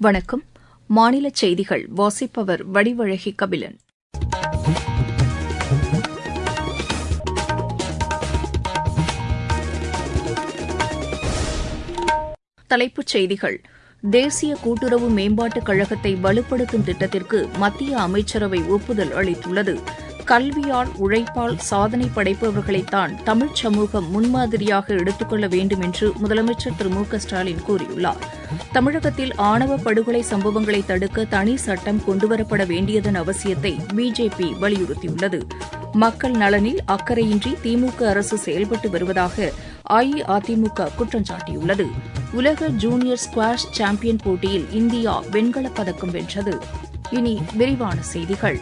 வணக்கம் மாநில செய்திகள் வாசிப்பவர் வடிவழகி கபிலன் தலைப்புச் செய்திகள் தேசிய கூட்டுறவு மேம்பாட்டுக் கழகத்தை வலுப்படுத்தும் திட்டத்திற்கு மத்திய அமைச்சரவை ஒப்புதல் அளித்துள்ளது கல்வியால் உழைப்பால் சாதனை படைப்பவர்களைத்தான் தமிழ்ச் சமூகம் முன்மாதிரியாக எடுத்துக் கொள்ள வேண்டும் என்று முதலமைச்சர் திரு மு க ஸ்டாலின் கூறியுள்ளார் தமிழகத்தில் ஆணவ படுகொலை சம்பவங்களை தடுக்க தனி சட்டம் கொண்டுவரப்பட வேண்டியதன் அவசியத்தை பிஜேபி வலியுறுத்தியுள்ளது மக்கள் நலனில் அக்கறையின்றி திமுக அரசு செயல்பட்டு வருவதாக அஇஅதிமுக குற்றம் சாட்டியுள்ளது உலக ஜூனியர் ஸ்குவாஷ் சாம்பியன் போட்டியில் இந்தியா வெண்கலப் பதக்கம் வென்றது இனி விரிவான செய்திகள்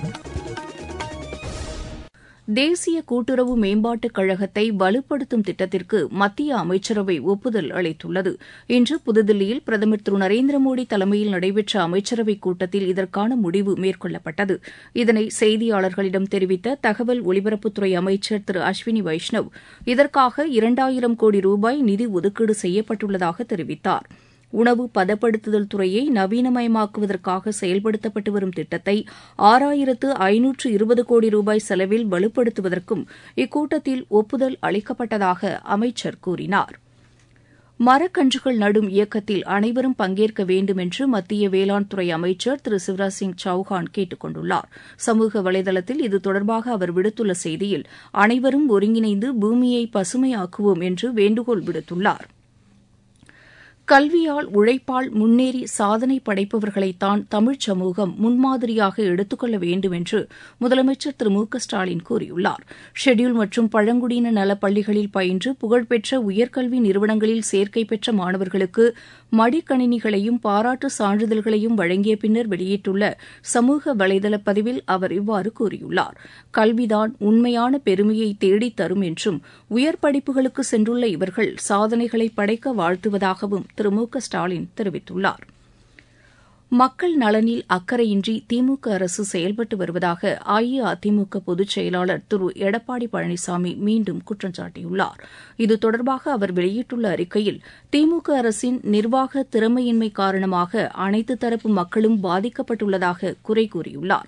தேசிய கூட்டுறவு மேம்பாட்டுக் கழகத்தை வலுப்படுத்தும் திட்டத்திற்கு மத்திய அமைச்சரவை ஒப்புதல் அளித்துள்ளது இன்று புதுதில்லியில் பிரதமர் திரு நரேந்திர மோடி தலைமையில் நடைபெற்ற அமைச்சரவைக் கூட்டத்தில் இதற்கான முடிவு மேற்கொள்ளப்பட்டது இதனை செய்தியாளர்களிடம் தெரிவித்த தகவல் ஒலிபரப்புத்துறை அமைச்சர் திரு அஸ்வினி வைஷ்ணவ் இதற்காக இரண்டாயிரம் கோடி ரூபாய் நிதி ஒதுக்கீடு செய்யப்பட்டுள்ளதாக தெரிவித்தாா் உணவு பதப்படுத்துதல் துறையை நவீனமயமாக்குவதற்காக செயல்படுத்தப்பட்டு வரும் திட்டத்தை ஆறாயிரத்து ஐநூற்று இருபது கோடி ரூபாய் செலவில் வலுப்படுத்துவதற்கும் இக்கூட்டத்தில் ஒப்புதல் அளிக்கப்பட்டதாக அமைச்சர் கூறினார் மரக்கன்றுகள் நடும் இயக்கத்தில் அனைவரும் பங்கேற்க வேண்டும் என்று மத்திய வேளாண் துறை அமைச்சர் திரு சிவராஜ் சிங் சௌஹான் கேட்டுக் கொண்டுள்ளார் சமூக வலைதளத்தில் இது தொடர்பாக அவர் விடுத்துள்ள செய்தியில் அனைவரும் ஒருங்கிணைந்து பூமியை பசுமையாக்குவோம் என்று வேண்டுகோள் விடுத்துள்ளாா் கல்வியால் உழைப்பால் முன்னேறி சாதனை படைப்பவர்களைத்தான் தமிழ்ச் சமூகம் முன்மாதிரியாக எடுத்துக் கொள்ள வேண்டும் என்று முதலமைச்சர் திரு மு க ஸ்டாலின் கூறியுள்ளார் ஷெட்யூல் மற்றும் பழங்குடியின நலப் பள்ளிகளில் பயின்று புகழ்பெற்ற உயர்கல்வி நிறுவனங்களில் சேர்க்கை பெற்ற மாணவர்களுக்கு மடிக்கணினிகளையும் பாராட்டு சான்றிதழ்களையும் வழங்கிய பின்னர் வெளியிட்டுள்ள சமூக வலைதள பதிவில் அவர் இவ்வாறு கூறியுள்ளார் கல்விதான் உண்மையான பெருமையை தேடித் தரும் என்றும் உயர் படிப்புகளுக்கு சென்றுள்ள இவர்கள் சாதனைகளை படைக்க வாழ்த்துவதாகவும் திரு மு க ஸ்டாலின் தெரிவித்துள்ளார் மக்கள் நலனில் அக்கறையின்றி திமுக அரசு செயல்பட்டு வருவதாக அஇஅதிமுக பொதுச் செயலாளர் திரு எடப்பாடி பழனிசாமி மீண்டும் குற்றம் சாட்டியுள்ளார் இது தொடர்பாக அவர் வெளியிட்டுள்ள அறிக்கையில் திமுக அரசின் நிர்வாக திறமையின்மை காரணமாக அனைத்து தரப்பு மக்களும் பாதிக்கப்பட்டுள்ளதாக குறை கூறியுள்ளாா்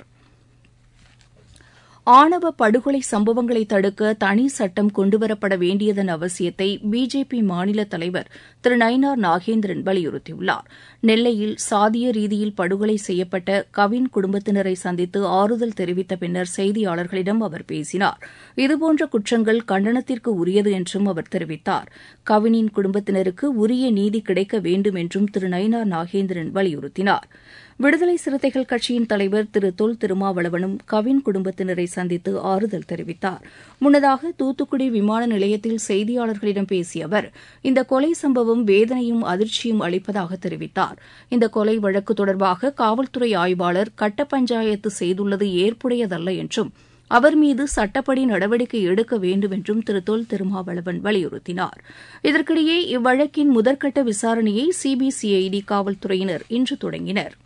ஆணவ படுகொலை சம்பவங்களை தடுக்க தனி சட்டம் கொண்டுவரப்பட வேண்டியதன் அவசியத்தை பிஜேபி மாநில தலைவர் திரு நயினார் நாகேந்திரன் வலியுறுத்தியுள்ளார் நெல்லையில் சாதிய ரீதியில் படுகொலை செய்யப்பட்ட கவின் குடும்பத்தினரை சந்தித்து ஆறுதல் தெரிவித்த பின்னர் செய்தியாளர்களிடம் அவர் பேசினார் இதுபோன்ற குற்றங்கள் கண்டனத்திற்கு உரியது என்றும் அவர் தெரிவித்தார் கவினின் குடும்பத்தினருக்கு உரிய நீதி கிடைக்க வேண்டும் என்றும் திரு நயினார் நாகேந்திரன் வலியுறுத்தினார் விடுதலை சிறுத்தைகள் கட்சியின் தலைவர் திரு தொல் திருமாவளவனும் கவின் குடும்பத்தினரை சந்தித்து ஆறுதல் தெரிவித்தார் முன்னதாக தூத்துக்குடி விமான நிலையத்தில் செய்தியாளர்களிடம் பேசிய அவர் இந்த கொலை சம்பவம் வேதனையும் அதிர்ச்சியும் அளிப்பதாக தெரிவித்தார் இந்த கொலை வழக்கு தொடர்பாக காவல்துறை ஆய்வாளர் கட்ட பஞ்சாயத்து செய்துள்ளது ஏற்புடையதல்ல என்றும் அவர் மீது சட்டப்படி நடவடிக்கை எடுக்க வேண்டும் என்றும் திரு தொல் திருமாவளவன் வலியுறுத்தினார் இதற்கிடையே இவ்வழக்கின் முதற்கட்ட விசாரணையை சிபிசிஐடி காவல்துறையினர் இன்று தொடங்கினர்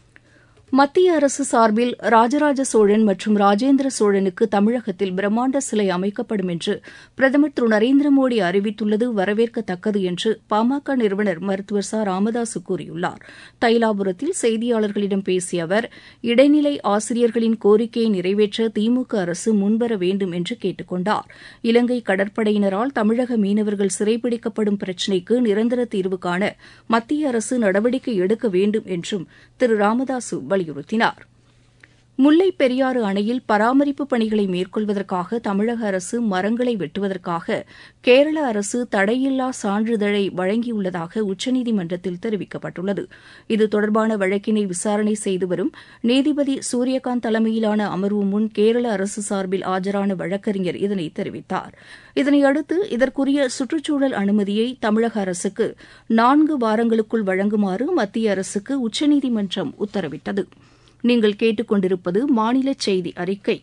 மத்திய அரசு சார்பில் ராஜராஜ சோழன் மற்றும் ராஜேந்திர சோழனுக்கு தமிழகத்தில் பிரம்மாண்ட சிலை அமைக்கப்படும் என்று பிரதமர் திரு நரேந்திர மோடி அறிவித்துள்ளது வரவேற்கத்தக்கது என்று பாமக நிறுவனர் மருத்துவர் ச ராமதாசு கூறியுள்ளார் தைலாபுரத்தில் செய்தியாளர்களிடம் பேசிய அவர் இடைநிலை ஆசிரியர்களின் கோரிக்கையை நிறைவேற்ற திமுக அரசு முன்வர வேண்டும் என்று கேட்டுக் கொண்டார் இலங்கை கடற்படையினரால் தமிழக மீனவர்கள் சிறைபிடிக்கப்படும் பிரச்சினைக்கு நிரந்தர தீர்வு காண மத்திய அரசு நடவடிக்கை எடுக்க வேண்டும் என்றும் திரு ராமதாசு வலியுறுத்தினார் முல்லைப் பெரியாறு அணையில் பராமரிப்பு பணிகளை மேற்கொள்வதற்காக தமிழக அரசு மரங்களை வெட்டுவதற்காக கேரள அரசு தடையில்லா சான்றிதழை வழங்கியுள்ளதாக உச்சநீதிமன்றத்தில் தெரிவிக்கப்பட்டுள்ளது இது தொடர்பான வழக்கினை விசாரணை செய்து வரும் நீதிபதி சூரியகாந்த் தலைமையிலான அமர்வு முன் கேரள அரசு சார்பில் ஆஜரான வழக்கறிஞர் இதனை தெரிவித்தார் இதனையடுத்து இதற்குரிய சுற்றுச்சூழல் அனுமதியை தமிழக அரசுக்கு நான்கு வாரங்களுக்குள் வழங்குமாறு மத்திய அரசுக்கு உச்சநீதிமன்றம் உத்தரவிட்டது நீங்கள் கேட்டுக்கொண்டிருப்பது மாநில செய்தி அறிக்கை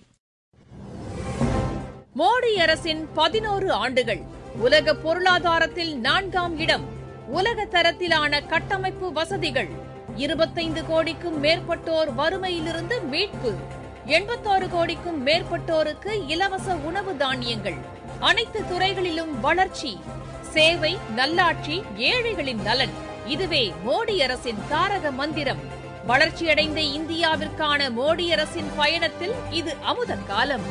மோடி அரசின் பதினோரு ஆண்டுகள் உலக பொருளாதாரத்தில் நான்காம் இடம் உலக தரத்திலான கட்டமைப்பு வசதிகள் இருபத்தைந்து கோடிக்கும் மேற்பட்டோர் வறுமையிலிருந்து மீட்பு எண்பத்தாறு கோடிக்கும் மேற்பட்டோருக்கு இலவச உணவு தானியங்கள் அனைத்து துறைகளிலும் வளர்ச்சி சேவை நல்லாட்சி ஏழைகளின் நலன் இதுவே மோடி அரசின் தாரக மந்திரம் வளர்ச்சியடைந்த இந்தியாவிற்கான மோடி அரசின் பயணத்தில் இது அமுத காலம்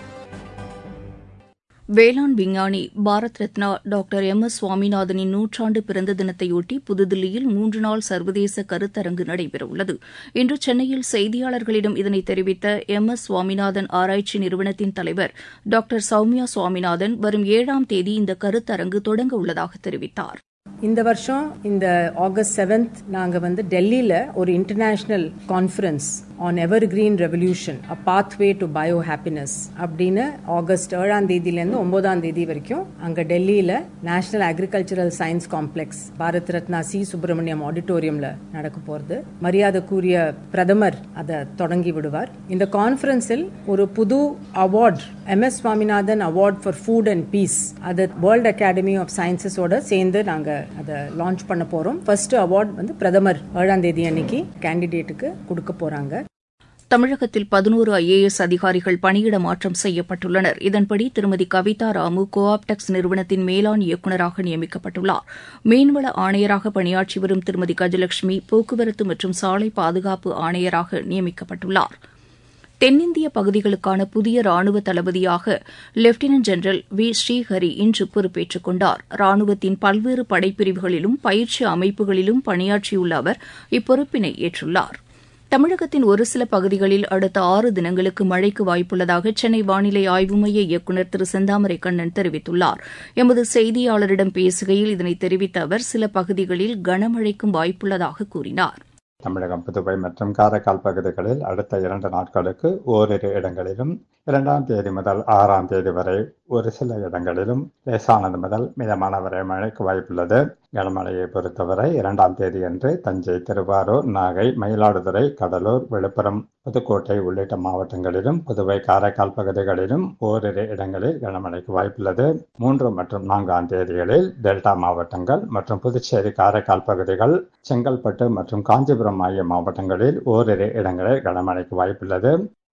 வேளாண் விஞ்ஞானி Bharat Ratna doctor M S சுவாமிநாதனின் நூற்றாண்டு பிறந்த தினத்தையொட்டி புதுதில்லியில் மூன்று நாள் சர்வதேச கருத்தரங்கு நடைபெறவுள்ளது இன்று சென்னையில் செய்தியாளர்களிடம் இதனை தெரிவித்த எம் எஸ் சுவாமிநாதன் ஆராய்ச்சி நிறுவனத்தின் தலைவர் டாக்டர் சௌமியா சுவாமிநாதன் வரும் ஏழாம் தேதி இந்த கருத்தரங்கு தொடங்க உள்ளதாக தெரிவித்தார் இந்த வருஷம் இந்த ஆகஸ்ட் செவன்த் நாங்கள் வந்து டெல்லியில் ஒரு international conference on evergreen revolution a pathway to bio happiness அப்படின்னு ஆகஸ்ட் ஏழாம் தேதியிலேருந்து ஒன்பதாம் தேதி வரைக்கும் அங்கே டெல்லியில் national agricultural science complex Bharat Ratna C Subramaniam ஆடிட்டோரியமில் நடக்க போகிறது மரியாதைக்குரிய பிரதமர் அதை தொடங்கி விடுவார் இந்த கான்ஃபரன்ஸில் ஒரு புது award M S Swaminathan award for food and peace அது வேர்ல்ட் அகாடமி ஆஃப் சயின்சஸோட சேர்ந்து நாங்கள் அதை லான்ச் பண்ண போகிறோம் ஃபர்ஸ்ட் அவார்ட் வந்து பிரதமர் ஏழாம் தேதி அன்னைக்கு கேண்டிடேட்டுக்கு கொடுக்க போகிறாங்க தமிழகத்தில் பதினோரு ஐஏஎஸ் அதிகாரிகள் பணியிட மாற்றம் செய்யப்பட்டுள்ளனர் இதன்படி திருமதி கவிதா ராமு கோஆப்டெக்ஸ் நிறுவனத்தின் மேலாண் இயக்குநராக நியமிக்கப்பட்டுள்ளார் மீன்வள ஆணையராக பணியாற்றி வரும் திருமதி கஜலட்சுமி போக்குவரத்து மற்றும் சாலை பாதுகாப்பு ஆணையராக நியமிக்கப்பட்டுள்ளார் தென்னிந்திய பகுதிகளுக்கான புதிய ராணுவ தளபதியாக லெப்டினன்ட் ஜெனரல் வி ஸ்ரீஹரி இன்று பொறுப்பேற்றுக் கொண்டார் ராணுவத்தின் பல்வேறு படைப்பிரிவுகளிலும் பயிற்சி அமைப்புகளிலும் பணியாற்றியுள்ள அவர் இப்பொறுப்பினை ஏற்றுள்ளார் தமிழகத்தின் ஒரு சில பகுதிகளில் அடுத்த ஆறு தினங்களுக்கு மழைக்கு வாய்ப்புள்ளதாக சென்னை வானிலை ஆய்வு மைய இயக்குநர் திரு செந்தாமரை கண்ணன் தெரிவித்துள்ளார் எமது செய்தியாளரிடம் பேசுகையில் இதனை தெரிவித்த அவர் சில பகுதிகளில் கனமழைக்கும் வாய்ப்புள்ளதாக கூறினார் தமிழகம் புதுவை மற்றும் காரைக்கால் பகுதிகளில் அடுத்த இரண்டு நாட்களுக்கு ஓரிரு இடங்களிலும் இரண்டாம் தேதி முதல் ஆறாம் தேதி வரை ஒரு சில இடங்களிலும் லேசானது முதல் மிதமான வரை மழைக்கு வாய்ப்புள்ளது கனமழையை பொறுத்தவரை இரண்டாம் தேதி அன்று தஞ்சை திருவாரூர் நாகை மயிலாடுதுறை கடலூர் விழுப்புரம் புதுக்கோட்டை உள்ளிட்ட மாவட்டங்களிலும் புதுவை காரைக்கால் பகுதிகளிலும் ஓரிரு இடங்களில் கனமழைக்கு வாய்ப்புள்ளது மூன்று மற்றும் நான்காம் தேதிகளில் டெல்டா மாவட்டங்கள் மற்றும் புதுச்சேரி காரைக்கால் பகுதிகள் செங்கல்பட்டு மற்றும் காஞ்சிபுரம் ஆகிய மாவட்டங்களில் ஓரிரு இடங்களில் கனமழைக்கு வாய்ப்புள்ளது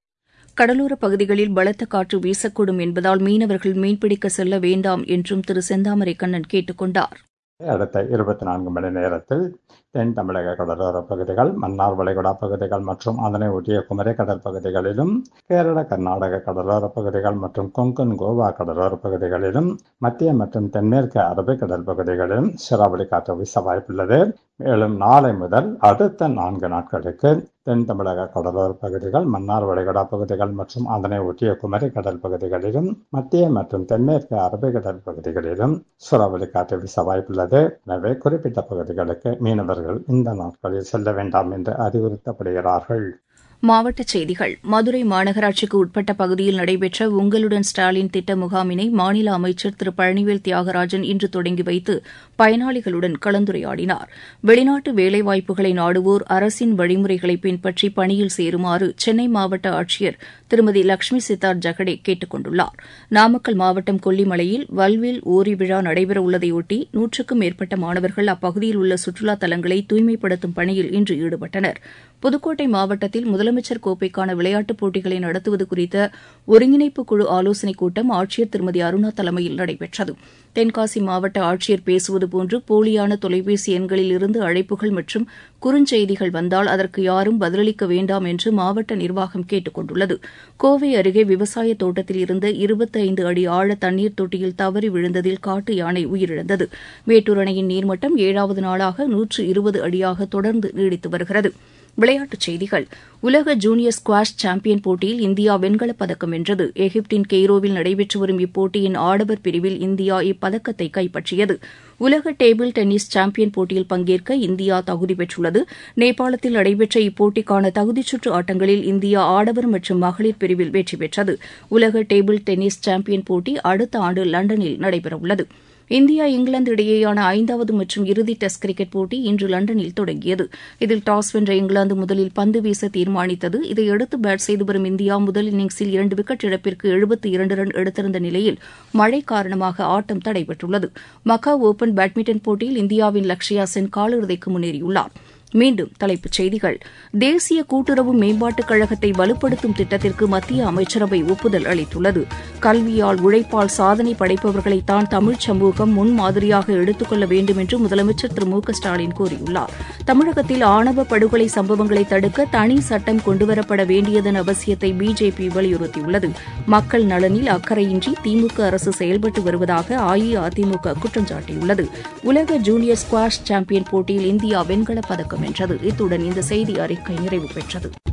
கடலோரப் பகுதிகளில் பலத்த காற்று வீசக்கூடும் என்பதால் மீனவர்கள் மீன்பிடிக்க செல்ல வேண்டாம் என்றும் திரு செந்தாமரை கண்ணன் கேட்டுக் கொண்டார் அடுத்த இருபத்தி நான்கு மணி நேரத்தில் தென் தமிழக கடலோர பகுதிகள் மன்னார் வளைகுடா பகுதிகள் மற்றும் அதனை ஒட்டிய குமரி கடல் பகுதிகளிலும் கேரள கர்நாடக கடலோர பகுதிகள் மற்றும் கொங்கன் கோவா கடலோர பகுதிகளிலும் மத்திய மற்றும் தென்மேற்கு அரபிக்கடல் பகுதிகளிலும் சூறாவளி காற்று வீச வாய்ப்புள்ளது மேலும் நாளை முதல் அடுத்த நான்கு நாட்களுக்கு தென் தமிழக கடலோர பகுதிகள் மன்னார் வளைகுடா பகுதிகள் மற்றும் அதனை ஒட்டிய குமரி கடல் பகுதிகளிலும் மத்திய மற்றும் தென்மேற்கு அரபிக்கடல் பகுதிகளிலும் சூறாவளி காற்று வீச வாய்ப்புள்ளது எனவே குறிப்பிட்ட பகுதிகளுக்கு மீனவர்கள் இந்த நாட்களில் செல்ல வேண்டாம் என்று அறிவுறுத்தப்படுகிறார்கள் மாவட்டச் செய்திகள் மதுரை மாநகராட்சிக்கு உட்பட்ட பகுதியில் நடைபெற்ற உங்களுடன் ஸ்டாலின் திட்ட முகாமினை மாநில அமைச்சர் திரு பழனிவேல் தியாகராஜன் இன்று தொடங்கி வைத்து பயனாளிகளுடன் கலந்துரையாடினார் வெளிநாட்டு வேலைவாய்ப்புகளை நாடுவோர் அரசின் வழிமுறைகளை பின்பற்றி பணியில் சேருமாறு சென்னை மாவட்ட ஆட்சியர் திருமதி லட்சுமி சித்தார்த் ஜெகடே கேட்டுக் கொண்டுள்ளார் நாமக்கல் மாவட்டம் கொல்லிமலையில் வல்வில் ஓரி விழா நடைபெறவுள்ளதையொட்டி நூற்றுக்கும் மேற்பட்ட மாணவர்கள் அப்பகுதியில் உள்ள சுற்றுலா தலங்களை தூய்மைப்படுத்தும் பணியில் இன்று ஈடுபட்டனர் புதுக்கோட்டை மாவட்டத்தில் முதலமைச்சர் கோப்பைக்கான விளையாட்டுப் போட்டிகளை நடத்துவது குறித்த ஒருங்கிணைப்பு குழு ஆலோசனைக் கூட்டம் ஆட்சியர் திருமதி அருணா தலைமையில் நடைபெற்றது தென்காசி மாவட்ட ஆட்சியர் பேசுவது போன்று போலியான தொலைபேசி எண்களில் இருந்து அழைப்புகள் மற்றும் குறுஞ்செய்திகள் வந்தால் அதற்கு யாரும் பதிலளிக்க வேண்டாம் என்று மாவட்ட நிர்வாகம் கேட்டுக் கொண்டுள்ளது கோவை அருகே விவசாய தோட்டத்தில் இருந்த இருபத்தைந்து அடி ஆழ தண்ணீர் தொட்டியில் தவறி விழுந்ததில் காட்டு யானை உயிரிழந்தது மேட்டூர் அணையின் நீர்மட்டம் ஏழாவது நாளாக நூற்று இருபது அடியாக தொடர்ந்து நீடித்து வருகிறது விளையாட்டுச் செய்திகள் உலக ஜூனியர் ஸ்குவாஷ் சாம்பியன் போட்டியில் இந்தியா வெண்கலப் பதக்கம் வென்றது எகிப்தின் கெய்ரோவில் நடைபெற்று வரும் இப்போட்டியின் ஆடவர் பிரிவில் இந்தியா இப்பதக்கத்தை கைப்பற்றியது உலக டேபிள் டென்னிஸ் சாம்பியன் போட்டியில் பங்கேற்க இந்தியா தகுதி பெற்றுள்ளது நேபாளத்தில் நடைபெற்ற இப்போட்டிக்கான தகுதிச்சுற்று ஆட்டங்களில் இந்தியா ஆடவர் மற்றும் மகளிர் பிரிவில் வெற்றி பெற்றது உலக டேபிள் டென்னிஸ் சாம்பியன் போட்டி அடுத்த ஆண்டு லண்டனில் நடைபெறவுள்ளது இந்தியா இங்கிலாந்து இடையேயான ஐந்தாவது மற்றும் இறுதி டெஸ்ட் கிரிக்கெட் போட்டி இன்று லண்டனில் தொடங்கியது இதில் டாஸ் வென்ற இங்கிலாந்து முதலில் பந்து வீச தீர்மானித்தது இதையடுத்து பேட் செய்து வரும் இந்தியா முதல் இன்னிங்ஸில் இரண்டு விக்கெட் இழப்பிற்கு எழுபத்தி இரண்டு ரன் எடுத்திருந்த நிலையில் மழை காரணமாக ஆட்டம் தடைபட்டுள்ளது மக்காவ் ஓபன் பேட்மிண்டன் போட்டியில் இந்தியாவின் லக்ஷயா சென் காலிறுதிக்கு முன்னேறியுள்ளார் மீண்டும் தலைப்புச் செய்திகள் தேசிய கூட்டுறவு மேம்பாட்டுக் கழகத்தை வலுப்படுத்தும் திட்டத்திற்கு மத்திய அமைச்சரவை ஒப்புதல் அளித்துள்ளது கல்வியால் உழைப்பால் சாதனை படைப்பவர்களைத்தான் தமிழ் சமூகம் முன்மாதிரியாக எடுத்துக் கொள்ள வேண்டும் என்று முதலமைச்சர் திரு மு க ஸ்டாலின் கூறியுள்ளார் தமிழகத்தில் ஆணவ படுகொலை சம்பவங்களை தடுக்க தனி சட்டம் கொண்டுவரப்பட வேண்டியதன் அவசியத்தை பிஜேபி வலியுறுத்தியுள்ளது மக்கள் நலனில் அக்கறையின்றி திமுக அரசு செயல்பட்டு வருவதாக அஇஅதிமுக குற்றம் சாட்டியுள்ளது உலக ஜூனியர் ஸ்குவாஷ் சாம்பியன் போட்டியில் இந்தியா வெண்கலப் பதக்கம் வென்றது இத்துடன் இந்த செய்தி அறிக்கை நிறைவு பெற்றது